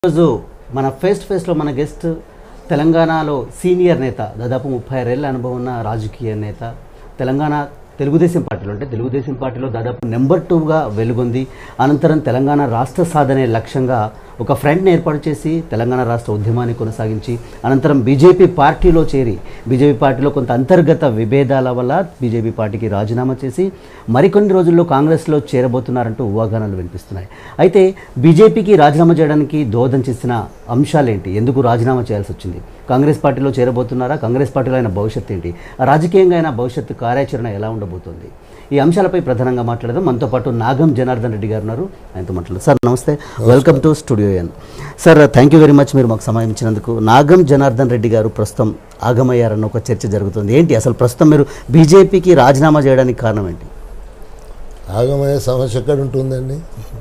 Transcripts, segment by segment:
ఈరోజు మన face to ఫేస్లో మన గెస్ట్ తెలంగాణలో సీనియర్ నేత దాదాపు ముప్పై ఆరేళ్ల అనుభవం ఉన్న రాజకీయ నేత తెలంగాణ తెలుగుదేశం పార్టీలో అంటే తెలుగుదేశం పార్టీలో దాదాపు నెంబర్ టూగా వెలుగొంది అనంతరం తెలంగాణ రాష్ట్ర సాధనే లక్ష్యంగా ఒక ఫ్రంట్ని ఏర్పాటు చేసి తెలంగాణ రాష్ట్ర ఉద్యమాన్ని కొనసాగించి అనంతరం బీజేపీ పార్టీలో చేరి బీజేపీ పార్టీలో కొంత అంతర్గత విభేదాల వల్ల బీజేపీ పార్టీకి రాజీనామా చేసి మరికొన్ని రోజుల్లో కాంగ్రెస్లో చేరబోతున్నారంటూ ఊహాగానాలు వినిపిస్తున్నాయి అయితే బీజేపీకి రాజీనామా చేయడానికి దోహదం చేసిన అంశాలేంటి ఎందుకు రాజీనామా చేయాల్సి వచ్చింది కాంగ్రెస్ పార్టీలో చేరబోతున్నారా కాంగ్రెస్ పార్టీలో అయిన భవిష్యత్తు ఏంటి రాజకీయంగా అయిన భవిష్యత్తు కార్యాచరణ ఎలా ఉండబోతుంది ఈ అంశాలపై ప్రధానంగా మాట్లాడదాం మనతో పాటు నాగం జనార్దన్ రెడ్డి గారు ఉన్నారు ఆయనతో మాట్లాడదాం సార్ నమస్తే welcome to studio N sir thank you very much మీరు మాకు సమయం ఇచ్చినందుకు నాగం జనార్దన్ రెడ్డి గారు ప్రస్తుతం ఆగమయ్యారన్న ఒక చర్చ జరుగుతుంది ఏంటి అసలు ప్రస్తుతం మీరు బీజేపీకి రాజీనామా చేయడానికి కారణం ఏంటి ఆగమయ్యే సమస్య ఎక్కడ ఉంటుందండి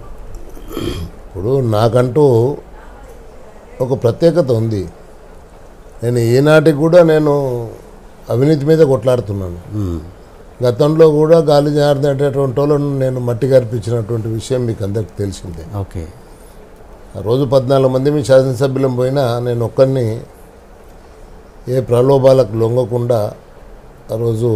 ఇప్పుడు నాకంటూ ఒక ప్రత్యేకత ఉంది నేను ఈనాటికి కూడా నేను అవినీతి మీద కొట్లాడుతున్నాను గతంలో కూడా గాలి జారినటువంటి వాళ్ళను నేను మట్టి కనిపించినటువంటి విషయం మీకు అందరికి తెలిసిందే ఓకే ఆ రోజు పద్నాలుగు మంది మీ శాసనసభ్యులం పోయినా నేను ఒక్కరిని ఏ ప్రలోభాలకు లొంగకుండా ఆ రోజు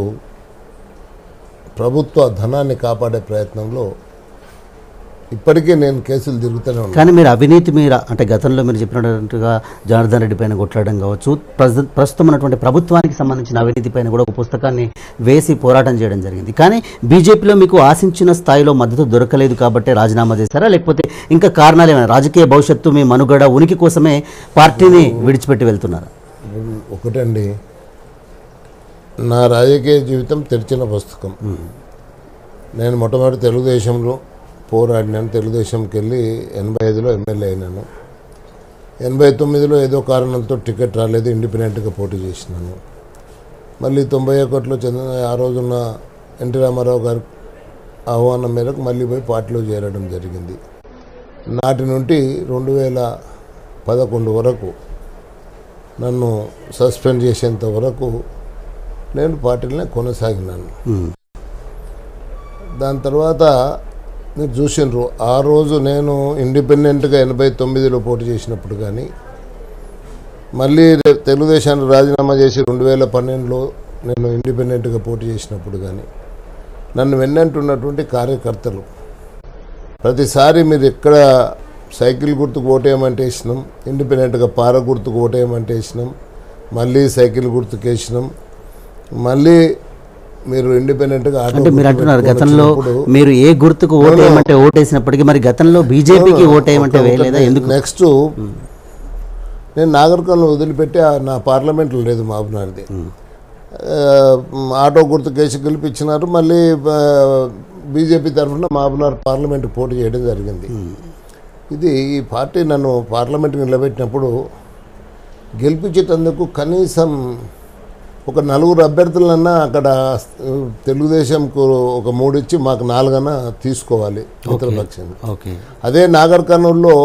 ప్రభుత్వ ధనాన్ని కాపాడే ప్రయత్నంలో ఇప్పటికీ నేను కేసులు తిరుగుతూనే ఉన్నాను కానీ మీరు అవినీతి మీద అంటే గతంలో మీరు చెప్పినట్టుగా జనార్దన్ రెడ్డి పైన కొట్లాడడం కావచ్చు ప్రస్తు- ప్రస్తుతం ఉన్నటువంటి ప్రభుత్వానికి సంబంధించిన అవినీతి పైన కూడా ఒక పుస్తకాన్ని వేసి పోరాటం చేయడం జరిగింది కానీ బీజేపీలో మీకు ఆశించిన స్థాయిలో మద్దతు దొరకలేదు కాబట్టి రాజీనామా చేశారా లేకపోతే ఇంకా కారణాలు ఏమైనా రాజకీయ భవిష్యత్తు మీ మనుగడ ఉనికి కోసమే పార్టీని విడిచిపెట్టి వెళ్తున్నారా ఇప్పుడు ఒకటండి నా రాజకీయ జీవితం తెరిచిన పుస్తకం నేను మొట్టమొదటి తెలుగుదేశంలో పోరాడినాను తెలుగుదేశంకి వెళ్ళి ఎనభై ఐదులో ఎమ్మెల్యే అయినాను ఎనభై తొమ్మిదిలో ఏదో కారణంతో టికెట్ రాలేదు ఇండిపెండెంట్గా పోటీ చేసినాను మళ్ళీ తొంభై ఒకటిలో చంద్ర ఆ రోజున్న ఎన్టీ రామారావు గారి ఆహ్వానం మేరకు మళ్ళీ పోయి పార్టీలో చేరడం జరిగింది నాటి నుండి రెండు వేల పదకొండు వరకు నన్ను సస్పెండ్ చేసేంత వరకు నేను పార్టీలనే కొనసాగినాను మ్మ్. దాని తర్వాత మీరు చూసినారు ఆ రోజు నేను ఇండిపెండెంట్గా ఎనభై తొమ్మిదిలో పోటీ చేసినప్పుడు కానీ మళ్ళీ రే- తెలుగుదేశానికి రాజీనామా చేసి రెండు వేల పన్నెండులో నేను ఇండిపెండెంట్గా పోటీ చేసినప్పుడు కానీ నన్ను వెన్నంటున్నటువంటి కార్యకర్తలు ప్రతిసారి మీరు ఎక్కడ సైకిల్ గుర్తుకు ఓటేయమంటే వేసినాం ఇండిపెండెంట్గా పార గుర్తుకు ఓటేయమంటే వేసినాం మళ్ళీ సైకిల్ గుర్తుకు వేసినాం మళ్ళీ మీరు ఇండిపెండెంట్గా ఆటో అంటే మీరు గుర్తు అంటున్నారు పెట్టుకొని గతంలో వచ్చినప్పుడు మీరు ఏ గుర్తుకు ఓటేయమంటే ఓటేసినప్పటికీ మరి గతంలో బీజేపీకి ఓటేయమంటే ఒక- వేయలేదా ఎందుకు నెక్స్ట్ నేను నాగరికలను వదిలిపెట్టి ఆ నా పార్లమెంట్లో లేదు మహబూబ్నగర్ది ఆ, ఆటో గుర్తు కేసు గెలిపించినారు మళ్ళీ బీజేపీ తరఫున మహబూబ్నగర్ పార్లమెంట్ పోటీ చేయడం జరిగింది ఇది ఈ పార్టీ నన్ను పార్లమెంట్కి నిలబెట్టినప్పుడు గెలిపించేటందుకు కనీసం ఒక నలుగురు అభ్యర్థులన్నా అక్కడ ఆ, తెలుగుదేశంకు ఒక మూడు ఇచ్చి మాకు నాలుగన్నా తీసుకోవాలి మిత్రపక్షం ఓకే అదే నాగర్ కర్నూలులో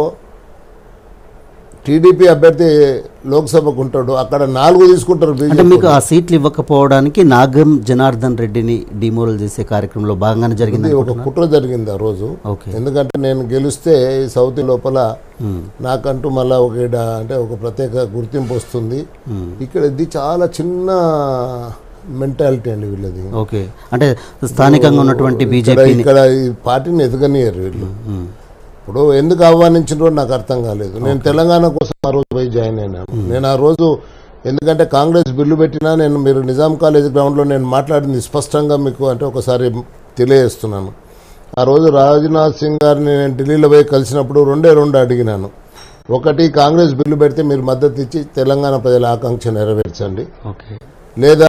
టీడీపీ అభ్యర్థి లోక్సభకు ఉంటాడు అక్కడ నాలుగు తీసుకుంటారు అంటే బీజేపీ మీకు ఆ సీట్లు ఇవ్వకపోవడానికి నాగం జనార్దన్ రెడ్డిని డిమోరల్ చేసే కార్యక్రమంలో భాగంగానే జరిగింది ఇది ఒక కుట్ర జరిగింది ఆ రోజు ఓకే ఎందుకంటే నేను గెలిస్తే ఈ సౌత్ లోపల నాకంటూ మళ్ళా ఒక ఈడ అంటే ఒక ప్రత్యేక గుర్తింపు వస్తుంది ఇక్కడ ఇది చాలా చిన్న మెంటాలిటీ అండి వీళ్ళది ఓకే అంటే స్థానికంగా ఉన్నటువంటి ఇక్కడ బీజేపీని ఇక్కడ ఈ పార్టీని ఎదగనియరు వీళ్ళు ఇప్పుడు ఎందుకు ఆహ్వానించినో నాకు అర్థం కాలేదు నేను తెలంగాణ కోసం ఆ రోజు పోయి జాయిన్ అయినాను నేను ఆ రోజు ఎందుకంటే కాంగ్రెస్ బిల్లు పెట్టినా నేను మీరు నిజాం కాలేజ్ గ్రౌండ్లో నేను మాట్లాడింది స్పష్టంగా మీకు అంటే ఒకసారి తెలియజేస్తున్నాను ఆ రోజు రాజ్నాథ్ సింగ్ గారిని నేను ఢిల్లీలో పోయి కలిసినప్పుడు రెండే రెండు అడిగినాను ఒకటి కాంగ్రెస్ బిల్లు పెడితే మీరు మద్దతు ఇచ్చి తెలంగాణ ప్రజల ఆకాంక్ష నెరవేర్చండి ఓకే లేదా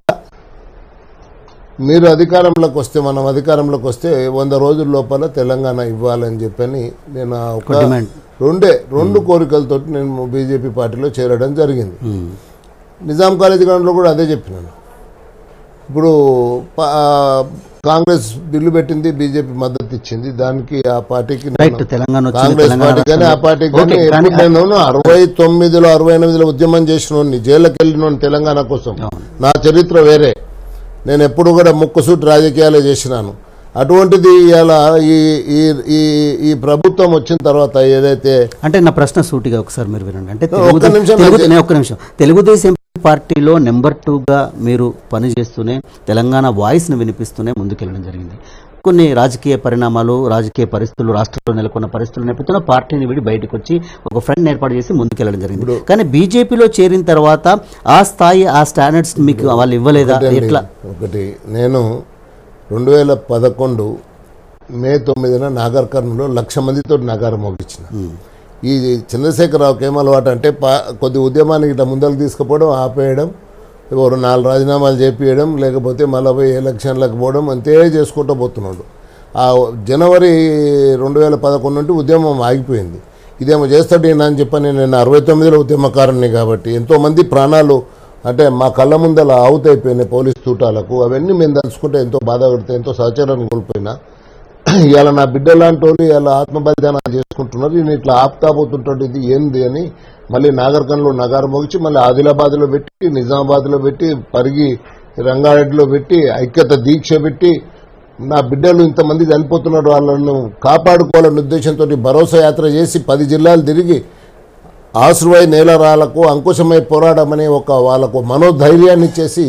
మీరు అధికారంలోకి వస్తే మనం అధికారంలోకి వస్తే వంద రోజుల లోపల తెలంగాణ ఇవ్వాలని చెప్పని నేను ఆ ఒక డిమాండ్ రెండే రెండు కోరికలతో నేను బీజేపీ పార్టీలో చేరడం జరిగింది నిజాం కాలేజ్ గ్రౌండ్లో కూడా అదే చెప్పినాను ఇప్పుడు పా- కాంగ్రెస్ బిల్లు పెట్టింది బీజేపీ మద్దతు ఇచ్చింది దానికి ఆ పార్టీకి నేను- రైట్ తెలంగాణ వచ్చింది కాంగ్రెస్ తెలంగాణ పార్టీ కానీ ఆ రాష్ట్రంలో. పార్టీకి ఓకే, కానీ కానీ ఎప్పుడు నేను అరవై తొమ్మిదిలో అరవై ఎనిమిదిలో ఉద్యమం చేసిన జైలుకి వెళ్ళిన తెలంగాణ కోసం నా చరిత్ర వేరే నేను ఎప్పుడు కూడా ముక్కుసూటి రాజకీయాలే చేసినాను అటువంటిది ఇలా ఈ ఈ ఈ ఈ ప్రభుత్వం వచ్చిన తర్వాత ఏదైతే అంటే నా ప్రశ్న సూటిగా ఒకసారి మీరు వినండి అంటే ఒక్క తెలుగుదే- నిమిషం తెలుగు నాకు- నేను ఒక్క నిమిషం తెలుగుదేశం పార్టీలో నెంబర్ టూగా మీరు పనిచేస్తూనే తెలంగాణ వాయిస్ను వినిపిస్తూనే ముందుకెళ్ళడం జరిగింది కొన్ని రాజకీయ పరిణామాలు రాజకీయ పరిస్థితులు రాష్ట్రంలో నెలకొన్న పరిస్థితుల నేపథ్యంలో పార్టీని విడి బయటకు వచ్చి ఒక ఫ్రెండ్ ఏర్పాటు చేసి ముందుకెళ్ళడం జరిగింది కానీ బీజేపీలో చేరిన తర్వాత ఆ స్థాయి ఆ స్టాండర్డ్స్ మీకు వాళ్ళు ఇవ్వలేదా ఒకటండి, ఎట్లా ఒకటి నేను రెండు వేల పదకొండు మే తొమ్మిదిన నాగర్ కర్నూలులో లక్ష మందితో నగారం మోగించిన ఈ చంద్రశేఖరరావుకి ఏం అలవాటు అంటే పా కొద్ది ఉద్యమానికి ఇట్లా ముందరకు తీసుకుపోవడం ఆపేయడం ఎవరు నాలుగు రాజీనామాలు చేపియడం లేకపోతే మళ్ళీ పోయి ఎలక్షన్లకు పోవడం అంతే చేసుకుంటూ పోతున్నాడు ఆ జనవరి రెండు వేల పదకొండు నుండి ఉద్యమం ఆగిపోయింది ఇదేమో చేస్తాడు ఈయన అని చెప్పని నేను అరవై తొమ్మిదిలో ఉద్యమకారుని కాబట్టి ఎంతోమంది ప్రాణాలు అంటే మా కళ్ళ ముందల అవుతైపోయినాయి పోలీస్ తూటాలకు అవన్నీ మేము తలుచుకుంటే ఎంతో బాధ పడితే ఎంతో సహచరాన్ని కోల్పోయినా ఇవాళ నా బిడ్డ లాంటి వాళ్ళు ఇవాళ ఆత్మబలిదానాలు చేసుకుంటున్నారు ఈయన ఇట్లా ఆపుతాపోతుంటాడు ఇది ఏంది అని మళ్ళీ నాగర్కన్లో నగారం మోగించి మళ్ళీ ఆదిలాబాద్లో పెట్టి నిజామాబాద్లో పెట్టి పరిగి రంగారెడ్డిలో పెట్టి ఐక్యత దీక్ష పెట్టి నా బిడ్డలు ఇంతమంది చనిపోతున్నారు వాళ్ళను కాపాడుకోవాలనే ఉద్దేశంతో భరోసా యాత్ర చేసి పది జిల్లాలు తిరిగి ఆశ్రువై నేలరాలకు అంకుశమై పోరాడమనే ఒక వాళ్ళకు మనోధైర్యాన్ని ఇచ్చేసి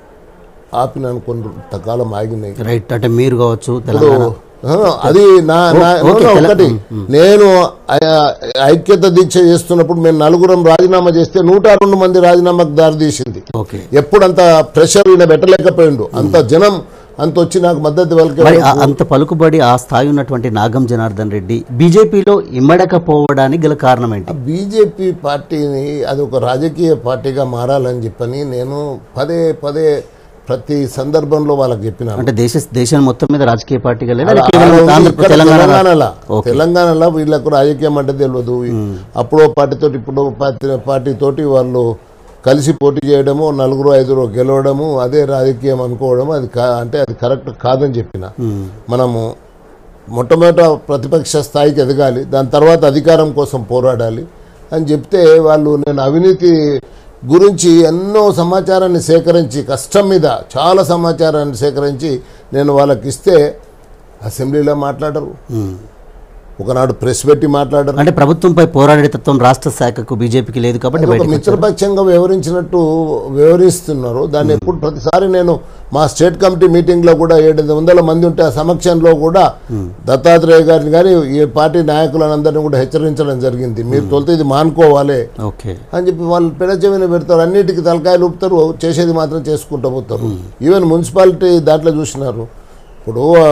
ఆపినాను కొంతకాలం ఆగినాయి రైట్ అంటే మీరు కావచ్చు ఇప్పుడు తెలంగాణ ఆ, అది నా నా- ఓకే, no, no, తెల- ఒకటి నేను ఐ- ఐక్యత దీక్ష చేస్తున్నప్పుడు మేము నలుగురం రాజీనామా చేస్తే నూట రెండు మంది రాజీనామాకు దారితీసింది ఓకే ఎప్పుడు అంత ప్రెషర్ ఈయన పెట్టలేకపోయిండు అంత జనం అంత వచ్చి నాకు మద్దతు మరి పలికే ఆ- అంత పలుకుబడి ఆ స్థాయి ఉన్నటువంటి నాగం జనార్దన్ రెడ్డి బీజేపీలో ఇమ్మడకపోవడానికి గల కారణం ఏంటి బీజేపీ పార్టీని అది ఒక రాజకీయ పార్టీగా మారాలని చెప్పని నేను పదే పదే ప్రతి సందర్భంలో వాళ్ళకి చెప్పినాను అంటే దేశ దేశం మొత్తం మీద రాజకీయ పార్టీగా లేదా అలా కేవలం ఉంది ఆంధ్ర- ఇక్కడ తెలంగాణ తెలంగాణలో ఓకే. తెలంగాణలో వీళ్ళకు రాజకీయం అంటే తెలియదు అప్పుడో పార్టీతో ఇప్పుడు పార్టీ తోటి వాళ్ళు కలిసి పోటీ చేయడము నలుగురు ఐదుగురు గెలవడము అదే రాజకీయం అనుకోవడం అది కా- అంటే అది కరెక్ట్ కాదని చెప్పిన మ్మ్. మనము మొట్టమొదట ప్రతిపక్ష స్థాయికి ఎదగాలి దాని తర్వాత అధికారం కోసం పోరాడాలి అని చెప్తే వాళ్ళు నేను అవినీతి గురించి ఎన్నో సమాచారాన్ని సేకరించి కష్టం మీద చాలా సమాచారాన్ని సేకరించి నేను వాళ్ళకి ఇస్తే అసెంబ్లీలో మాట్లాడరు మ్మ్. ఒకనాడు ప్రెస్ పెట్టి మాట్లాడరు అంటే ప్రభుత్వంపై పోరాడే తత్వం రాష్ట్ర శాఖకు బీజేపీకి లేదు కాబట్టి ఒక బయటకు వచ్చారు. మిత్రపక్షంగా వివరించినట్టు వివరిస్తున్నారు దాన్ని ఎప్పుడు ప్రతిసారి నేను మా స్టేట్ కమిటీ మీటింగ్ లో కూడా ఏడు వందల మంది ఉంటే ఆ సమక్షంలో కూడా దత్తాత్రేయ గారిని కానీ ఈ పార్టీ నాయకులందరినీ కూడా హెచ్చరించడం జరిగింది మీరు తొలితే ఇది మానుకోవాలి ఓకే అని చెప్పి వాళ్ళు పెడచెవిన పెడతారు అన్నిటికీ తలకాయలు ఊపుతారు చేసేది మాత్రం చేసుకుంటూ పోతారు ఈవెన్ మున్సిపాలిటీ దాంట్లో చూసినారు ఇప్పుడు ఆ,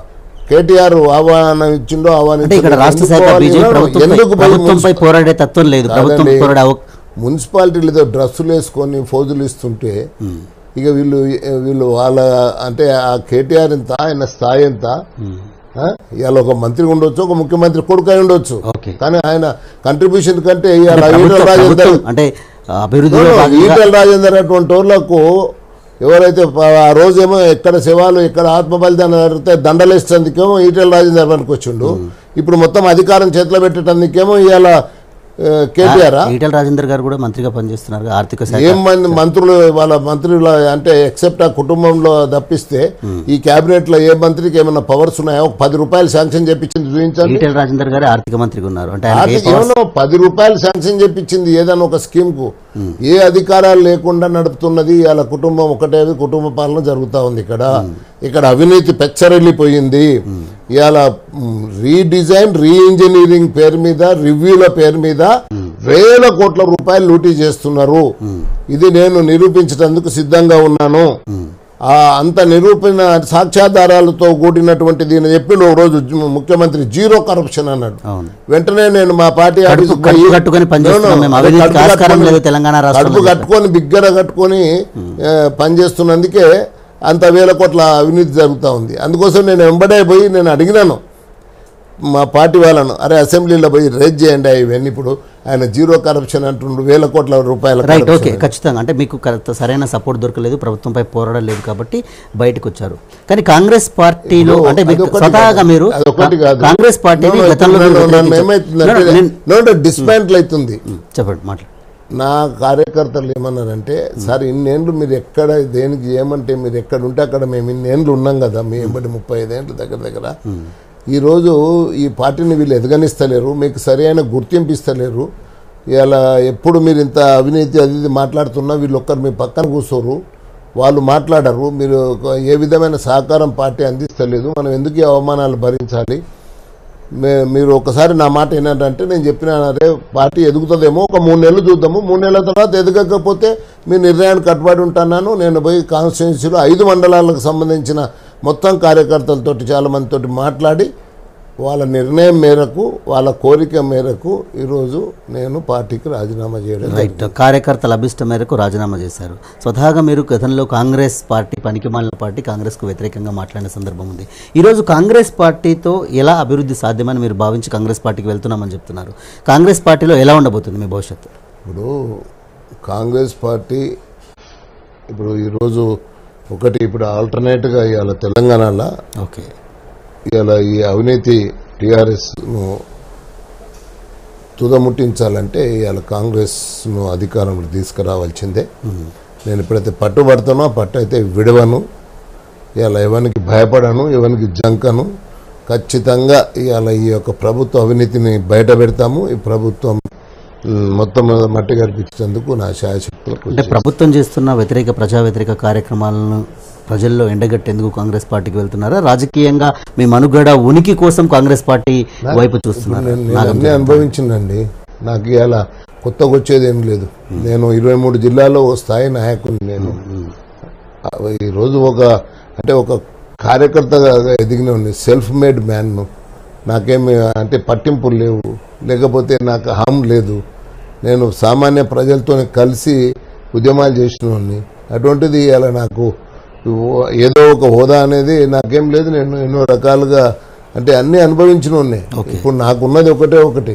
కేటీఆర్ ఆహ్వానం ఇచ్చిండో అంటే ఇక్కడ రాష్ట్ర శాఖ ఆహ్వానం బీజేపీ ప్రభుత్వంపై ఎందుకు పోయి ప్రభుత్వంపై పోరాడే తత్వం లేదు ప్రభుత్వం కాదండి. పోరాడే అవ- మున్సిపాలిటీలు ఏదో డ్రెస్సులు వేసుకొని ఫోజులు ఇస్తుంటే ఇక వీళ్ళు వీళ్ళు వాళ్ళ అంటే ఆ కేటీఆర్ ఎంత ఆయన స్థాయి ఎంత ఆ? ఇవాళ ఒక మంత్రి ఉండొచ్చు ఒక ముఖ్యమంత్రి కొడుకు అయి ఉండొచ్చు ఓకే కానీ ఆయన కంట్రిబ్యూషన్ కంటే ఇవాళ అంటే ఈటల ప్రభుత్వం- రాజేందర్ ప్రభుత్వం అంటే అభివృద్ధిలో భాగంగా ఈటల రాజేందర్ అటువంటి వాళ్ళకు ఎవరైతే ప- ఆ రోజేమో ఎక్కడ శివాలు ఎక్కడ ఆత్మ బలిదానం జరిగితే దండలేసేందుకేమో ఈటల రాజేందర్ పనికి వచ్చిండు ఇప్పుడు మొత్తం అధికారం చేతిలో పెట్టేటందుకేమో ఇవాళ కేటీఆర్ ఈటల రాజేందర్ గారు కూడా మంత్రిగా పనిచేస్తున్నారు ఆర్థిక శాఖ ఏం మంది మంత్రులు వాళ్ళ మంత్రుల అంటే ఎక్సెప్ట్ ఆ కుటుంబంలో తప్పిస్తే ఈ కేబినెట్ లో ఏ మంత్రికి ఏమైనా పవర్స్ ఉన్నాయో ఒక పది రూపాయలు శాంక్షన్ చేపించింది చూపించండి ఈటల రాజేందర్ గారు ఆర్థిక మంత్రిగా ఉన్నారు అంటే ఆయనకి ఏ ఆర్థిక ఏమన్నా పది రూపాయలు శాంక్షన్ చేపించింది ఏదైనా ఒక స్కీమ్ కు ఏ అధికారాలు లేకుండా నడుపుతున్నది వాళ్ళ కుటుంబం ఒకటే కుటుంబ పాలన జరుగుతా ఉంది ఇక్కడ ఇక్కడ అవినీతి పెచ్చరెళ్ళిపోయింది ఇవాళ రీడిజైన్ రీఇంజనీరింగ్ పేరు మీద రివ్యూల పేరు మీద వేల కోట్ల రూపాయలు లూటీ చేస్తున్నారు ఇది నేను నిరూపించడానికి సిద్ధంగా ఉన్నాను ఆ అంత నిరూపణ సాక్ష్యాధారాలతో కూడినటువంటి దీని చెప్పిండు ఒక రోజు జు- ముఖ్యమంత్రి జీరో కరప్షన్ అన్నాడు అవును వెంటనే నేను మా పార్టీ కడుపు ఆఫీసుకు కడుపు పోయి- కట్టుకొని పనిచేస్తున్నాం No, no, మేము అది అవినీతికి కడుపు ఆస్కారం కట్టుకొని- లేదు తెలంగాణ కడుపు రాష్ట్రంలో కట్టుకొని బిగ్గర కట్టుకొని ఆ, పనిచేస్తున్నందుకే అంత వేల కోట్ల అవినీతి జరుగుతూ ఉంది అందుకోసం నేను వెంబడే పోయి నేను అడిగినాను మా పార్టీ వాళ్ళను అరే అసెంబ్లీలో పోయి రేజ్ చేయండి ఇవన్నీ ఇప్పుడు ఆయన జీరో కరప్షన్ అంటుండు వేల కోట్ల రూపాయల రైట్ corruption ఓకే అని. ఖచ్చితంగా అంటే మీకు కరెక్ట్ సరైన సపోర్ట్ దొరకలేదు ప్రభుత్వంపై పోరాడం లేదు కాబట్టి బయటకు వచ్చారు కానీ కాంగ్రెస్ పార్టీలో ఇప్పుడు అంటే మీకు అదొకటి స్వతహాగా కాదు. మీరు అదొకటి కాదు. కాంగ్రెస్ పార్టీని No, no, గతంలో no, మీరు no, no, వ్యతిరేకించారు. ఏమైతుందంటే, No, no, నేను- no, no, dismantle అవుతుంది చెప్పండి మాట్లాడు నా కార్యకర్తలు ఏమన్నారంటే సార్ ఇన్నేళ్ళు మీరు ఎక్కడ దేనికి ఏమంటే మీరు ఎక్కడ ఉంటే అక్కడ మేము ఇన్నేళ్ళు ఉన్నాం కదా మీ ఎంబడి ముప్పై ఐదేళ్ళు దగ్గర దగ్గర ఈరోజు ఈ పార్టీని వీళ్ళు ఎదగనిస్తలేరు మీకు సరైన గుర్తింపు ఇస్తలేరు ఇలా ఎప్పుడు మీరు ఇంత అవినీతి అది ఇది మాట్లాడుతున్నా వీళ్ళు ఒక్కరు మీ పక్కన కూర్చోరు వాళ్ళు మాట్లాడరు మీరు ఒక- ఏ విధమైన సహకారం పార్టీ అందిస్తలేదు మనం ఎందుకు ఈ అవమానాలు భరించాలి మే- మీరు ఒకసారి నా మాట ఏంటంటే నేను చెప్పిన అరే పార్టీ ఎదుగుతుందేమో ఒక మూడు నెలలు చూద్దాము మూడు నెలల తర్వాత ఎదగకపోతే మీ నిర్ణయానికి కట్టుబడి ఉంటాను నేను పోయి కాన్స్టిట్యున్సీలో ఐదు మండలాలకు సంబంధించిన మొత్తం కార్యకర్తలతోటి చాలా మందితోటి మాట్లాడి వాళ్ళ నిర్ణయం మేరకు వాళ్ళ కోరిక మేరకు ఈరోజు నేను పార్టీకి రాజీనామా చేయడం రైట్ కార్యకర్తల అభిష్టం మేరకు రాజీనామా చేశారు స్వతహాగా మీరు గతంలో కాంగ్రెస్ పార్టీ పనికిమాలిన పార్టీ కాంగ్రెస్కు వ్యతిరేకంగా మాట్లాడిన సందర్భం ఉంది ఈరోజు కాంగ్రెస్ పార్టీతో ఎలా అభివృద్ధి సాధ్యమని మీరు భావించి కాంగ్రెస్ పార్టీకి వెళ్తున్నామని చెప్తున్నారు కాంగ్రెస్ పార్టీలో ఎలా ఉండబోతుంది మీ భవిష్యత్తు ఇప్పుడు కాంగ్రెస్ పార్టీ ఇప్పుడు ఈరోజు ఒకటి ఇప్పుడు ఆల్టర్నేట్గా ఇవాళ తెలంగాణలో ఓకే ఇవాళ ఈ అవినీతి టీఆర్ఎస్ను తుదముట్టించాలంటే ఇవాళ కాంగ్రెస్ను అధికారంలో తీసుకురావాల్సిందే నేను ఎప్పుడైతే పట్టుబడతానో ఆ పట్టు అయితే విడవను ఇవాళ ఎవరికి భయపడను ఎవరికి జంకను ఖచ్చితంగా ఇవాళ ఈ యొక్క ప్రభుత్వ అవినీతిని బయట పెడతాము ఈ ప్రభుత్వం మ్, మొత్తం మట్టి కల్పించేందుకు నా శాయశక్తులు కృషి అంటే ప్రభుత్వం చేస్తున్న వ్యతిరేక ప్రజా వ్యతిరేక కార్యక్రమాలను ప్రజల్లో ఎండగట్టేందుకు కాంగ్రెస్ పార్టీకి వెళ్తున్నారా రాజకీయంగా మీ మనుగడ ఉనికి కోసం కాంగ్రెస్ పార్టీ వైపు చూస్తున్నారు నేను నేను అన్నీ అనుభవించిందండి నాకు ఇవాళ కొత్తగా వచ్చేది ఏం లేదు నేను ఇరవై మూడు జిల్లాల్లో ఓ స్థాయి నాయకుని నేను ఆ, ఈరోజు ఒక అంటే ఒక కార్యకర్తగా ఎదిగిన సెల్ఫ్ మేడ్ మ్యాన్ను నాకేమి అంటే పట్టింపులు లేవు లేకపోతే నాకు హామ్ లేదు నేను సామాన్య ప్రజలతో కలిసి ఉద్యమాలు చేసినోడిని అటువంటిది ఇలా నాకు ఓ- ఏదో ఒక హోదా అనేది నాకేం లేదు నేను ఎన్నో రకాలుగా అంటే అన్నీ అనుభవించిన ఇప్పుడు నాకున్నది ఒకటే ఒకటి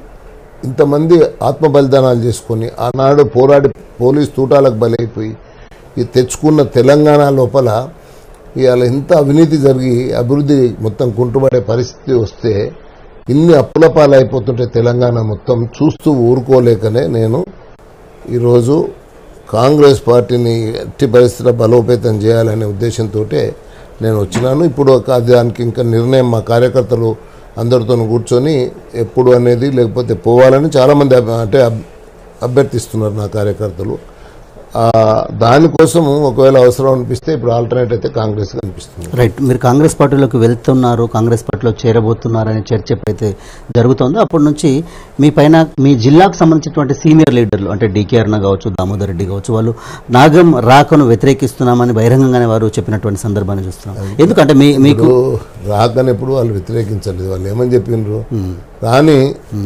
ఇంతమంది ఆత్మ బలిదానాలు చేసుకొని ఆనాడు పోరాడి పోలీస్ తూటాలకు బలైపోయి ఈ తెచ్చుకున్న తెలంగాణ లోపల ఇవాళ ఇంత అవినీతి జరిగి అభివృద్ధి మొత్తం కుంటుపడే పరిస్థితి వస్తే ఇన్ని అప్పుల పాలైపోతుంటే తెలంగాణ మొత్తం చూస్తూ ఊరుకోలేకనే నేను ఈరోజు కాంగ్రెస్ పార్టీని ఎట్టి పరిస్థితుల్లో బలోపేతం చేయాలనే ఉద్దేశంతో నేను వచ్చినాను ఇప్పుడు ఒక దానికి ఇంకా నిర్ణయం మా కార్యకర్తలు అందరితో కూర్చొని ఎప్పుడు అనేది లేకపోతే పోవాలని చాలామంది అభ- అంటే అభ్- అభ్యర్థిస్తున్నారు నా కార్యకర్తలు ఆ, దానికోసం ఒకవేళ అవసరం అనిపిస్తే ఇప్పుడు ఆల్టర్నేట్ అయితే కాంగ్రెస్ అనిపిస్తుంది రైట్ మీరు కాంగ్రెస్ పార్టీలోకి వెళ్తున్నారు కాంగ్రెస్ పార్టీలో చేరబోతున్నారు అనే చర్చ ఎప్పుడైతే జరుగుతుందో అప్పటి నుంచి మీ పైన మీ జిల్లాకు సంబంధించినటువంటి సీనియర్ లీడర్లు అంటే డీకే అరుణ కావచ్చు దామోదర్ రెడ్డి కావచ్చు వాళ్ళు నాగం రాకను వ్యతిరేకిస్తున్నామని బహిరంగంగానే వారు చెప్పినటువంటి సందర్భాన్ని చూస్తున్నాం ఎందుకంటే మీ మీకు ఇప్పుడు రాకని ఎప్పుడు వాళ్ళు వ్యతిరేకించలేదు వాళ్ళు ఏమని చెప్పిండ్రు కానీ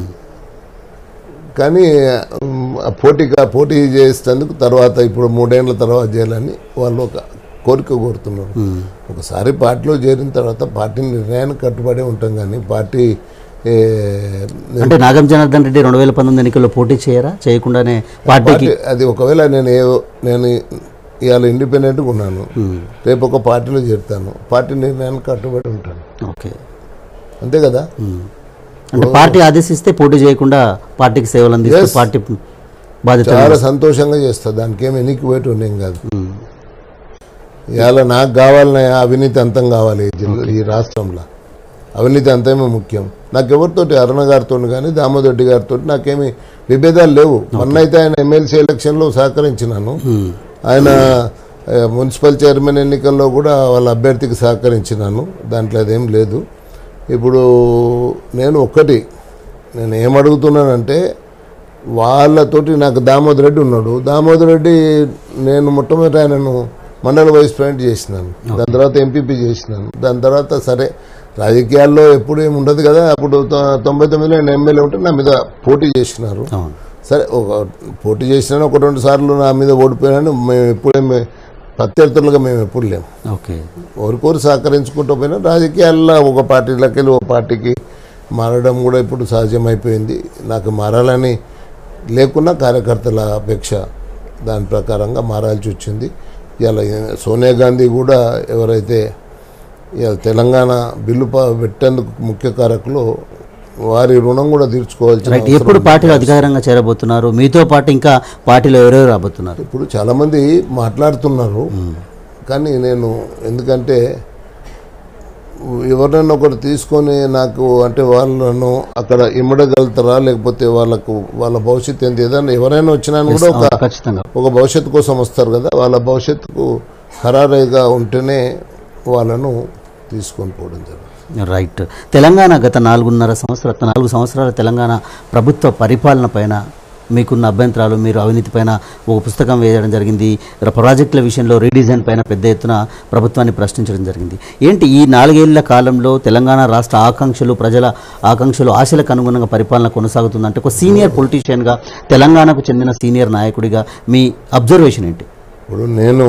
కానీ ఉమ్, ఆ పోటీగా పోటీ చేసేందుకు తర్వాత ఇప్పుడు మూడేళ్ల తర్వాత చేయాలని వాళ్ళు ఒక కోరిక కోరుతున్నారు ఒకసారి పార్టీలో చేరిన తర్వాత పార్టీ నిర్ణయానికి కట్టుబడి ఉంటాం కానీ పార్టీ ఏ, అంటే నాగం జనార్దన్ రెడ్డి రెండు వేల పంతొమ్మిది ఎన్నికల్లో పోటీ చేయరా చేయకుండానే పార్టీకి పార్టీ అది ఒకవేళ నేను ఏ నేను ఇవాళ ఇండిపెండెంట్గా ఉన్నాను రేపు ఒక పార్టీలో చేరుతాను పార్టీ నిర్ణయానికి కట్టుబడి ఉంటాను ఓకే అంతే కదా అంటే పార్టీ ఆదేశిస్తే పోటీ చేయకుండా పార్టీకి సేవలు అందిస్తూ Yes. పార్టీ బాధ్యత చాలా సంతోషంగా చేస్తా దానికి ఏమి ఎన్నికి పోయేటి ఉండేం కాదు ఇవాళ నాకు కావాలన్న అవినీతి అంతం కావాలి ఈ జిల్లా ఈ రాష్ట్రంలో అవినీతి అంతమే ముఖ్యం నాకు ఎవరితోటి అరుణ గారితో కానీ దామోదర్ రెడ్డి గారితో నాకేమి విభేదాలు లేవు మొన్న అయితే ఆయన ఎమ్మెల్సీ ఎలక్షన్లో సహకరించినాను ఆయన ఆ, మున్సిపల్ చైర్మన్ ఎన్నికల్లో కూడా వాళ్ళ అభ్యర్థికి సహకరించినాను దాంట్లో అదేం లేదు ఇప్పుడు నేను ఒక్కటి నేను ఏమడుగుతున్నానంటే వాళ్ళతోటి నాకు దామోదర్ రెడ్డి ఉన్నాడు దామోదర్ రెడ్డి నేను మొట్టమొదటి ఆయనను మండల వైస్ ప్రెసిడెంట్ చేసినాను దాని తర్వాత ఎంపీపీ చేసినాను దాని తర్వాత సరే రాజకీయాల్లో ఎప్పుడు ఏమి ఉండదు కదా అప్పుడు తొ- తొంభై తొమ్మిదిలో నేను ఎమ్మెల్యే ఉంటే నా మీద పోటీ చేసినారు అవును సరే ఒక పోటీ చేసినాను ఒక రెండు సార్లు నా మీద ఓడిపోయినాను మేము ఎప్పుడేమి ప్రత్యర్థులుగా మేము ఎప్పుడు లేము ఓకే ఒకరికొరు సహకరించుకుంటూ పోయినా రాజకీయాల్లో ఒక పార్టీలోకి వెళ్ళి ఒక పార్టీకి మారడం కూడా ఇప్పుడు సహజమైపోయింది నాకు మారాలని లేకున్నా కార్యకర్తల అపేక్ష దాని ప్రకారంగా మారాల్సి వచ్చింది ఇలా సోనియా గాంధీ కూడా ఎవరైతే ఇలా తెలంగాణ బిల్లు ప- పెట్టేందుకు ముఖ్య కారకులు వారి రుణం కూడా తీర్చుకోవాల్సిన రైట్ అవసరం ఎప్పుడు ఉంది. పార్టీలో అధికారంగా చేరబోతున్నారు మీతో పాటు ఇంకా పార్టీలో ఎవరెవరు రాబోతున్నారు ఇప్పుడు చాలామంది మాట్లాడుతున్నారు కానీ నేను ఎందుకంటే ఎవరినైనా ఒకటి తీసుకొని నాకు అంటే వాళ్ళను అక్కడ ఇమ్మడగలుగుతారా లేకపోతే వాళ్ళకు వాళ్ళ భవిష్యత్తు ఏంటి ఏదైనా ఎవరైనా వచ్చినా కూడా ఒక అవును, ఖచ్చితంగా ఒక భవిష్యత్తు కోసం వస్తారు కదా వాళ్ళ భవిష్యత్తుకు ఖరారుగా ఉంటేనే వాళ్ళను తీసుకొని పోవడం జరుగుతుంది రైట్ తెలంగాణ గత నాలుగున్నర సంవత్సరాల నాలుగు సంవత్సరాల తెలంగాణ ప్రభుత్వ పరిపాలన పైన మీకున్న అభ్యంతరాలు మీరు అవినీతి పైన ఒక పుస్తకం వేయడం జరిగింది ర- ప్రాజెక్టుల విషయంలో రీడిజైన్ పైన పెద్ద ఎత్తున ప్రభుత్వాన్ని ప్రశ్నించడం జరిగింది ఏంటి ఈ నాలుగేళ్ల కాలంలో తెలంగాణ రాష్ట్ర ఆకాంక్షలు ప్రజల ఆకాంక్షలు ఆశలకు అనుగుణంగా పరిపాలన కొనసాగుతుందంటే ఒక సీనియర్ పొలిటీషియన్గా తెలంగాణకు చెందిన సీనియర్ నాయకుడిగా మీ అబ్జర్వేషన్ ఏంటి ఇప్పుడు నేను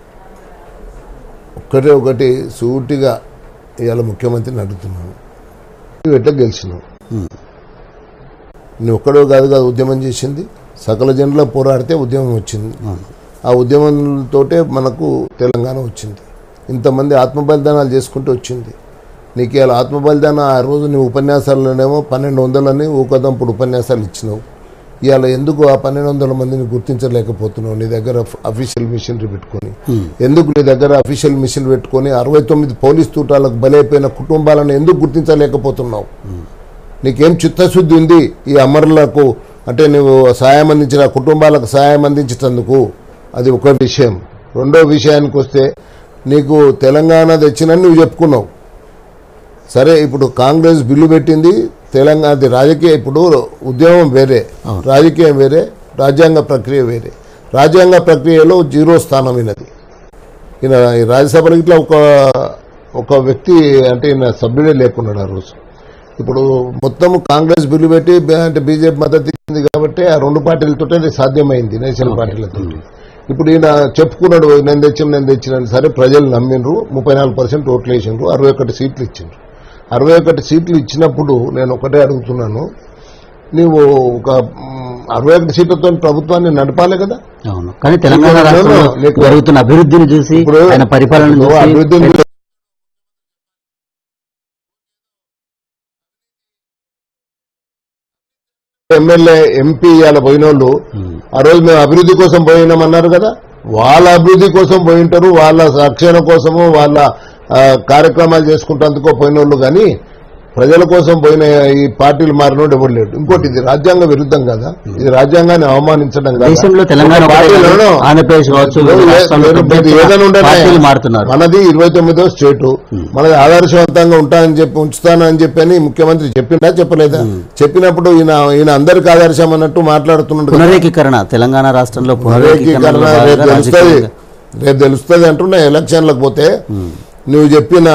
ఒక్కటే ఒకటి సూటిగా ఇవాళ ముఖ్యమంత్రిని అడుగుతున్నాను నువ్వు ఎట్లా గెలిచినావు Hmm. నువ్వు ఒక్కడో కాదు కాదు ఉద్యమం చేసింది సకల జనుల పోరాడితే ఉద్యమం వచ్చింది ఆ ఉద్యమంతోటే మనకు తెలంగాణ వచ్చింది ఇంతమంది ఆత్మ బలిదానాలు చేసుకుంటూ వచ్చింది నీకు ఇలా ఆత్మ బలిదానం ఆ రోజు నీ ఉపన్యాసాల్లోనేమో పన్నెండు వందలని ఊకదంపుడు ఉపన్యాసాలు ఇచ్చినావు ఇవాళ ఎందుకు ఆ పన్నెండు వందల మందిని గుర్తించలేకపోతున్నావు నీ దగ్గర అఫీషియల్ మిషనరీ పెట్టుకొని ఎందుకు నీ దగ్గర అఫీషియల్ మిషన్ పెట్టుకొని అరవై తొమ్మిది పోలీస్ తూటాలకు బలైపోయిన కుటుంబాలను ఎందుకు గుర్తించలేకపోతున్నావు నీకేం చిత్తశుద్ధి ఉంది ఈ అమరులకు అంటే నువ్వు సాయం అందించిన కుటుంబాలకు సాయం అందించేందుకు అది ఒక విషయం రెండో విషయానికి వస్తే నీకు తెలంగాణ తెచ్చినని నువ్వు చెప్పుకున్నావు సరే ఇప్పుడు కాంగ్రెస్ బిల్లు పెట్టింది తెలంగాణ అది రాజకీయ ఇప్పుడు ఉద్యమం వేరే రాజకీయం వేరే రాజ్యాంగ ప్రక్రియ వేరే రాజ్యాంగ ప్రక్రియలో జీరో స్థానం ఈయనది ఈయన ఈ రాజ్యసభలో ఇట్లా ఒక ఒక వ్యక్తి అంటే ఈయన సభ్యుడే లేకున్నాడు ఆ రోజు ఇప్పుడు మొత్తం కాంగ్రెస్ బిల్లు పెట్టి బ- అంటే బీజేపీ మద్దతు ఇచ్చింది కాబట్టి ఆ రెండు పార్టీలతోటే అది సాధ్యమైంది నేషనల్ పార్టీలతో ఇప్పుడు ఈయన చెప్పుకున్నాడు నేను తెచ్చిన నేను తెచ్చినాను సరే ప్రజలు నమ్మిండ్రు ముప్పై నాలుగు పర్సెంట్ ఓట్లు వేసిండ్రు అరవై ఒకటి సీట్లు ఇచ్చిండ్రు అరవై ఒకటి సీట్లు ఇచ్చినప్పుడు నేను ఒకటే అడుగుతున్నాను నీవు ఒక మ్, అరవై ఒకటి సీట్లతో ప్రభుత్వాన్ని నడపాలి కదా అవును కానీ తెలంగాణ ఇప్పుడు రాష్ట్రంలో నీకు- జరుగుతున్న అభివృద్ధిని చూసి ఇప్పుడు ఆయన పరిపాలన ఇప్పుడు చూసి అభివృద్ధిని ఎమ్మెల్యే ఎంపీ ఇవాళ పోయిన వాళ్ళు ఆ రోజు మేము అభివృద్ధి కోసం పోయినామన్నారు కదా వాళ్ళ అభివృద్ధి కోసం పోయింటారు వాళ్ళ రక్షణ కోసము వాళ్ళ ఆ, కార్యక్రమాలు చేసుకుంటేందుకో పోయిన వాళ్ళు కానీ ప్రజల కోసం పోయిన ఈ పార్టీలు మారినోడు ఎవరు లేడు ఇంకోటి ఇది రాజ్యాంగ విరుద్ధం కదా ఇది రాజ్యాంగాన్ని అవమానించడం కదా దేశంలో తెలంగాణ ఒక పార్టీలోనూ పార్టీలను ఆంధ్రప్రదేశ్ కావచ్చు లేదు, వివిధ రాష్ట్రాల్లో లేదు, పెద్ద ఏదైనా ఎత్తున ఉండనే. పార్టీలు మారుతున్నారు మనది ఇరవై తొమ్మిదో స్టేటు మనది ఆదర్శవంతంగా ఉంటానని చెప్పి ఉంచుతానని చెప్పి అని ముఖ్యమంత్రి చెప్పిండా చెప్పలేదా చెప్పినప్పుడు ఈయన ఈయన అందరికి ఆదర్శం అన్నట్టు మాట్లాడుతున్నాడు కదా. పునరేకీకరణ తెలంగాణ రాష్ట్రంలో పునరేకీకరణ పునరేకీకరణ రేపు తెలుస్తుంది రేపు తెలుస్తుంది అంటున్నా ఎలక్షన్లకు పోతే నువ్వు చెప్పిన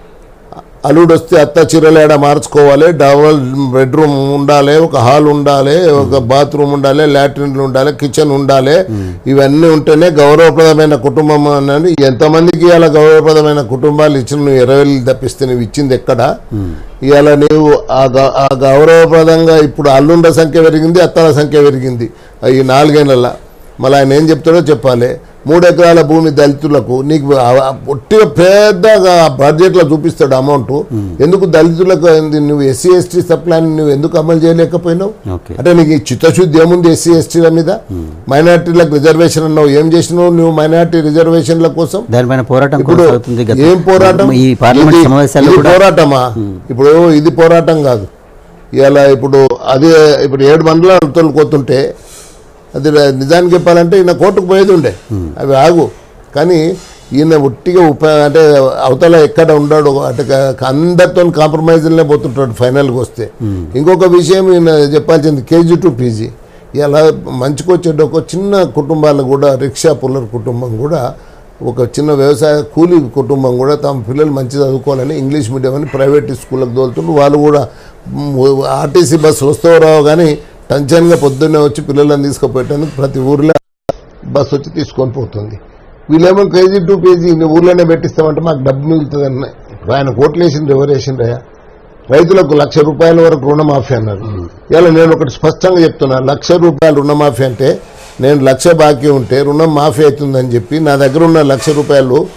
అల్లుడు వస్తే అత్త చీరలేడ మార్చుకోవాలి డబల్ బెడ్రూమ్ ఉండాలి ఒక హాల్ ఉండాలి ఒక బాత్రూమ్ ఉండాలి లాట్రిన్లు ఉండాలి కిచెన్ ఉండాలి ఇవన్నీ ఉంటేనే గౌరవప్రదమైన కుటుంబం అని ఎంతమందికి ఇవాళ గౌరవప్రదమైన కుటుంబాలు ఇచ్చిన నువ్వు ఇరవై వేలు తప్పిస్తే నువ్వు ఇచ్చింది ఎక్కడ ఇవాళ నీవు ఆ గ- ఆ గౌరవప్రదంగా ఇప్పుడు అల్లుండ సంఖ్య పెరిగింది అత్తల సంఖ్య పెరిగింది ఈ నాలుగేళ్ల మళ్ళీ ఆయన ఏం చెప్తాడో చెప్పాలి మూడు ఎకరాల భూమి దళితులకు నీకు పొట్టిగా పెద్దగా బడ్జెట్లో చూపిస్తాడు అమౌంట్ ఎందుకు దళితులకు ఏంది నువ్వు ఎస్సీ ఎస్టీ సప్లాన్ నువ్వు ఎందుకు అమలు చేయలేకపోయినావు ఓకే అంటే నీకు ఈ చిత్తశుద్ధి ఏముంది ఎస్సీ ఎస్టీల మీద మైనార్టీలకు రిజర్వేషన్ అన్నావు ఏం చేసినావు నువ్వు మైనార్టీ రిజర్వేషన్ల కోసం దానిపైన పోరాటం ఇప్పుడు కొనసాగుతుంది గత- ఏం పోరాటం ఈ పార్లమెంట్ ఇది- సమావేశాల్లో ఇది కూడా పోరాటమా ఇప్పుడు ఇది పోరాటం కాదు ఇలా ఇప్పుడు అదే ఇప్పుడు ఏడు మండలాలు తోలుకోతుంటే అది నిజానికి చెప్పాలంటే ఈయన కోర్టుకు పోయేది ఉండే అవి ఆగు కానీ ఈయన ఉట్టిగా ఉప అంటే అవతల ఎక్కడ ఉండడు అంటే క- అందరితో కాంప్రమైజ్లనే పోతుంటాడు ఫైనల్కి వస్తే ఇంకొక విషయం ఈయన చెప్పాల్సింది కేజీ టు పీజీ ఇలా మంచుకొచ్చేట ఒక చిన్న కుటుంబాలు కూడా రిక్షా పుల్లర్ కుటుంబం కూడా ఒక చిన్న వ్యవసాయ కూలీ కుటుంబం కూడా తమ పిల్లలు మంచి చదువుకోవాలని ఇంగ్లీష్ మీడియం అని ప్రైవేట్ స్కూళ్ళకి తోలుతుండ్రు వాళ్ళు కూడా మ్, ఆర్టీసీ బస్సు వస్తూ రావు కానీ టెన్షన్గా పొద్దున్నే వచ్చి పిల్లలను తీసుకుపోయేటందుకు ప్రతి ఊర్లో బస్సు వచ్చి తీసుకొని పోతుంది వీళ్ళేమో కేజీ టు పేజీ ఇన్ని ఊర్లోనే పెట్టిస్తామంటే మాకు డబ్బు మిగులుతుంది అన్న ఇప్పుడు ఆయన కోట్లు వేసిండ్రు ఎవరు వేసిండ్రయ్యా రైతులకు లక్ష రూపాయల వరకు రుణమాఫీ అన్నారు ఇలా నేను ఒకటి స్పష్టంగా చెప్తున్నా లక్ష రూపాయలు రుణమాఫీ అంటే నేను లక్ష బాకీ ఉంటే రుణం మాఫీ అవుతుందని చెప్పి నా దగ్గర ఉన్న లక్ష రూపాయలు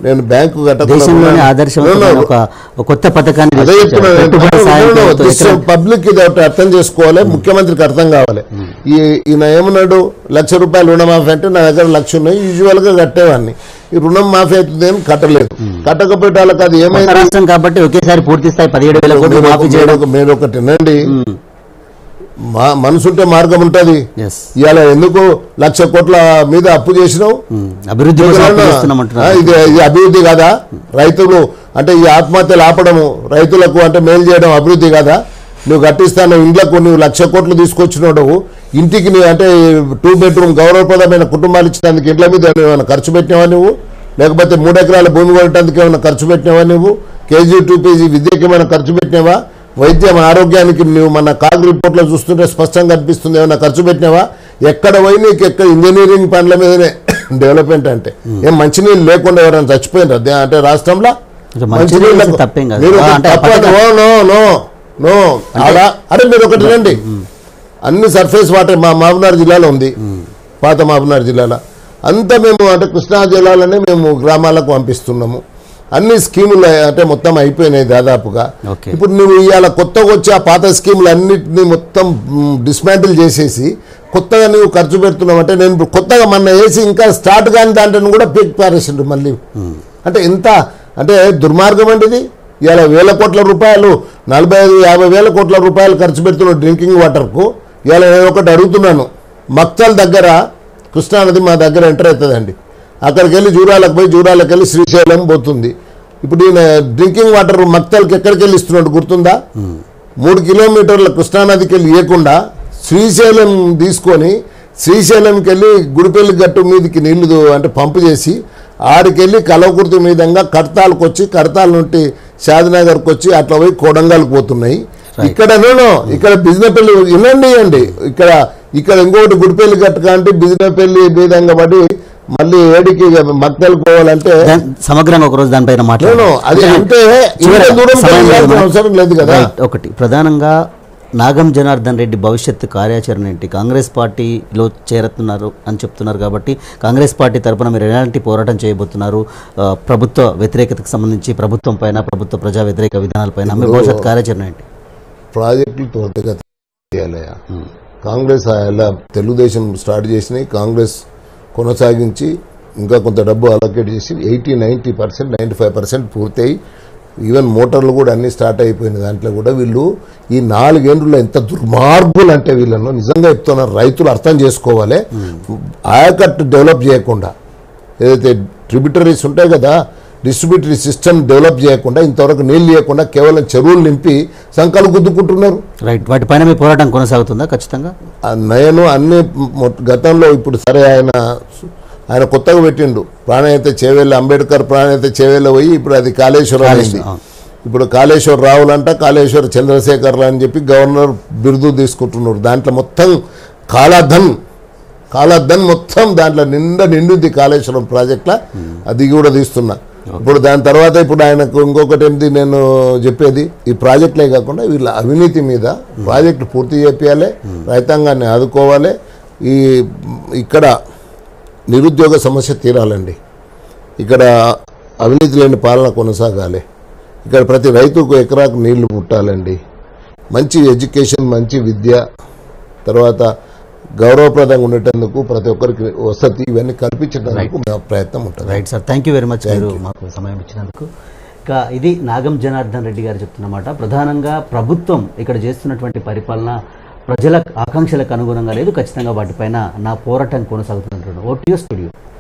నేను బ్యాంకు దేశంలోనే ఆదర్శవంతమైన ఒక ఒక కొత్త పథకాన్ని అదే తీసుకొచ్చారు. పెట్టుబడి సాయం పేరుతో ఎకరా- పబ్లిక్ ఇది ఒకటి అర్థం చేసుకోవాలి ముఖ్యమంత్రికి అర్థం కావాలి ఈ ఈయన ఏమన్నాడు లక్ష రూపాయలు రుణమాఫీ అంటే నా దగ్గర లక్ష ఉన్నాయి యూజువల్ గా కట్టేవాడిని ఈ రుణం మాఫీ అవుతుంది అని కట్టలేదు కట్టకపోతే వాళ్ళకి అది కొత్త ఏమైంది రాష్ట్రం కాబట్టి ఒకేసారి పూర్తి స్థాయి పదిహేడు వేల కోట్లు మీరు మాఫీ ఒక- చేయడం మీరు ఒక- మీరు ఒకటి వినండి మా మనసుంటే మార్గం ఉంటది ఎస్ ఇవాళ ఎందుకు లక్ష కోట్ల మీద అప్పు చేసినావు అభివృద్ధి కోసం అప్పు ఆ, చేస్తున్నామంటున్నారు ఇది ఇది అభివృద్ధి కాదా రైతులు అంటే ఈ ఆత్మహత్యలు ఆపడము రైతులకు అంటే మేలు చేయడం అభివృద్ధి కాదా నువ్వు కట్టిస్తాను ఇండ్లకు నువ్వు లక్ష కోట్లు తీసుకొచ్చినాడు ఇంటికి నీ అంటే టూ బెడ్రూమ్ గౌరవప్రదమైన కుటుంబాలు ఇచ్చినందుకు ఇండ్ల మీద ఏమైనా ఖర్చు పెట్టినావా నువ్వు లేకపోతే మూడు ఎకరాల భూమి కొనటానికి ఏమైనా ఖర్చు పెట్టినావా నువ్వు కేజీ టూ పేజీ విద్యకి ఏమైనా ఖర్చు పెట్టినావా వైద్యం ఆరోగ్యానికి నువ్వు మన కాగ్ రిపోర్ట్లో చూస్తుంటే స్పష్టంగా కనిపిస్తుంది ఏమైనా ఖర్చు పెట్టినావా ఎక్కడ పోయి నీకు ఎక్కడ ఇంజనీరింగ్ పనుల మీదనే డెవలప్మెంట్ అంటే ఏం మంచినీళ్ళు లేకుండా ఎవరైనా చచ్చిపోయినారు అదే అంటే రాష్ట్రంలో ఇక మంచినీళ్ళు మంచినీళ్ళకు- తప్పేం కాదు. మీరు ఆ, ఒక అంటే ఆ తప్పు అంటే, పథకం- ఓ, నో నో నో ఆడ అరే మీరు ఒకటి రండి అన్ని సర్ఫేస్ వాటర్ మా మహబూబ్నగర్ జిల్లాలో ఉంది పాత మహబూబ్నగర్ జిల్లాలో అంతా మేము అంటే కృష్ణా జిల్లాలోనే మేము గ్రామాలకు పంపిస్తున్నాము అన్ని స్కీములు అంటే మొత్తం అయిపోయినాయి దాదాపుగా ఓకే. ఇప్పుడు నువ్వు ఇవాళ కొత్తగా వచ్చి ఆ పాత స్కీములు అన్నిటిని మొత్తం డిస్మాంటిల్ చేసేసి కొత్తగా నువ్వు ఖర్చు పెడుతున్నావు అంటే నేను ఇప్పుడు కొత్తగా మొన్న వేసి ఇంకా స్టార్ట్ కాని దాంట్లో కూడా పీక్ పారేసిండు మళ్ళీ అంటే ఎంత అంటే దుర్మార్గం అండి ఇది ఇలా వేల కోట్ల రూపాయలు నలభై ఐదు యాభై వేల కోట్ల రూపాయలు ఖర్చు పెడుతున్న డ్రింకింగ్ వాటర్కు ఇలా నేను ఒకటి అడుగుతున్నాను మక్తల్ దగ్గర కృష్ణానది మా దగ్గర ఎంటర్ అవుతుందండి అక్కడికి వెళ్ళి జూరాలకు పోయి జూరాలకు వెళ్ళి శ్రీశైలం పోతుంది ఇప్పుడు ఈయన డ్రింకింగ్ వాటర్ మక్తల్కి ఎక్కడికి వెళ్ళి ఇస్తున్నాడు గుర్తుందా మూడు కిలోమీటర్ల కృష్ణానదికి వెళ్ళి ఇవ్వకుండా శ్రీశైలం తీసుకొని శ్రీశైలంకి వెళ్ళి గుడిపల్లి గట్టు మీదకి నీళ్లు దో- అంటే పంపు చేసి ఆడికెళ్ళి కలవకుర్తి మీదంగా కడతాలకు వచ్చి కడతాల నుండి షాద్నగర్కి వచ్చి అట్లా పోయి కొడంగల్కి పోతున్నాయి ఇక్కడ నేను ఇక్కడ బిజినపల్లి వినండి అండి ఇక్కడ ఇక్కడ ఇంకొకటి గుడిపల్లి గట్టు కాంటి బిజినపల్లి మీదంగా పడి మళ్ళీ ఏడికి మక్తలు పోవాలంటే దాన్- సమగ్రంగా ఒక రోజు దానిపైన నేను మాట్లాడారు అది అంటే ఇంత దూరం సమయం లేదు వెళ్ళాల్సిన మనకు. అవసరం లేదు కదా రైట్, ఒకటి ప్రధానంగా నాగం జనార్దన్ రెడ్డి భవిష్యత్తు కార్యాచరణ ఏంటి కాంగ్రెస్ పార్టీలో చేరుతున్నారు అని చెప్తున్నారు కాబట్టి కాంగ్రెస్ పార్టీ తరపున మీరు ఎలాంటి పోరాటం చేయబోతున్నారు ఆ, ప్రభుత్వ వ్యతిరేకతకు సంబంధించి ప్రభుత్వం పైన ప్రభుత్వ ప్రజా వ్యతిరేక విధానాలపైన మీ భవిష్యత్ కార్యాచరణ ఏంటి ప్రాజెక్టులు త్వరితగతి చేయాలయ్యా కాంగ్రెస్ అలా తెలుగుదేశం స్టార్ట్ చేసినాయి కాంగ్రెస్ కొనసాగించి ఇంకా కొంత డబ్బు అలొకేట్ చేసి eighty ninety percent ninety five percent పూర్తయి ఈవెన్ మోటార్లు కూడా అన్ని స్టార్ట్ అయిపోయిన దాంట్లో కూడా వీళ్ళు ఈ నాలుగేండ్లలో ఎంత దుర్మార్గులు అంటే వీళ్ళను నిజంగా చెప్తున్నారు రైతులు అర్థం చేసుకోవాలి ఆయకట్టు డెవలప్ చేయకుండా ఏదైతే ట్రిబ్యూటరీస్ ఉంటాయి కదా డిస్ట్రిబ్యూటరీ సిస్టమ్ డెవలప్ చేయకుండా ఇంతవరకు నీళ్ళు లేకుండా కేవలం చెరువులు నింపి సంకలు గుద్దుకుంటున్నారు రైట్ వాటిపైన మీ పోరాటం కొనసాగుతుందా ఖచ్చితంగా ఆ నయను అన్ని మొ- గతంలో ఇప్పుడు సరే ఆయన ఆయన కొత్తగా పెట్టిండు ప్రాణాయత చేవేళ్ళ అంబేద్కర్ ప్రాణాయత చేవేళ్ళ పోయి ఇప్పుడు అది కాళేశ్వరం అయింది కాళేశ్వరం, అవును. ఇప్పుడు కాళేశ్వర్ రావులంట కాళేశ్వర్ చంద్రశేఖర్లు అని చెప్పి గవర్నర్ బిరుదు తీసుకుంటున్నారు దాంట్లో మొత్తం కాలాధన్ కాలాధన్ మొత్తం దాంట్లో నిండా నిండుంది కాళేశ్వరం ప్రాజెక్ట్ల అది కూడా తీస్తున్నా ఇప్పుడు దాని తర్వాత ఇప్పుడు ఆయనకు ఇంకొకటి ఏంటి నేను చెప్పేది ఈ ప్రాజెక్టులే కాకుండా వీళ్ళ అవినీతి మీద ప్రాజెక్టు పూర్తి చేపియాలి రైతాంగాన్ని ఆదుకోవాలి ఈ ఇక్కడ నిరుద్యోగ సమస్య తీరాలండి ఇక్కడ అవినీతి లేని పాలన కొనసాగాలి ఇక్కడ ప్రతి రైతుకు ఎకరాకు నీళ్లు పుట్టాలండి మంచి ఎడ్యుకేషన్ మంచి విద్య తర్వాత గౌరవప్రదంగా ఉండేటందుకు ప్రతి ఒక్కరికి వసతి ఇవన్నీ కల్పించడానికి మా ప్రయత్నం ఉంటుంది right sir thank you very much మీరు మాకు సమయం ఇచ్చినందుకు ఇక ఇది నాగం జనార్దన్ రెడ్డి గారు చెప్తున్నమాట ప్రధానంగా ప్రభుత్వం ఇక్కడ చేస్తున్నటువంటి పరిపాలన ప్రజల ఆకాంక్షలకు అనుగుణంగా లేదు ఖచ్చితంగా వాటిపైన నా పోరాటం కొనసాగుతున్నట్టు ఓటీఓ స్టూడియో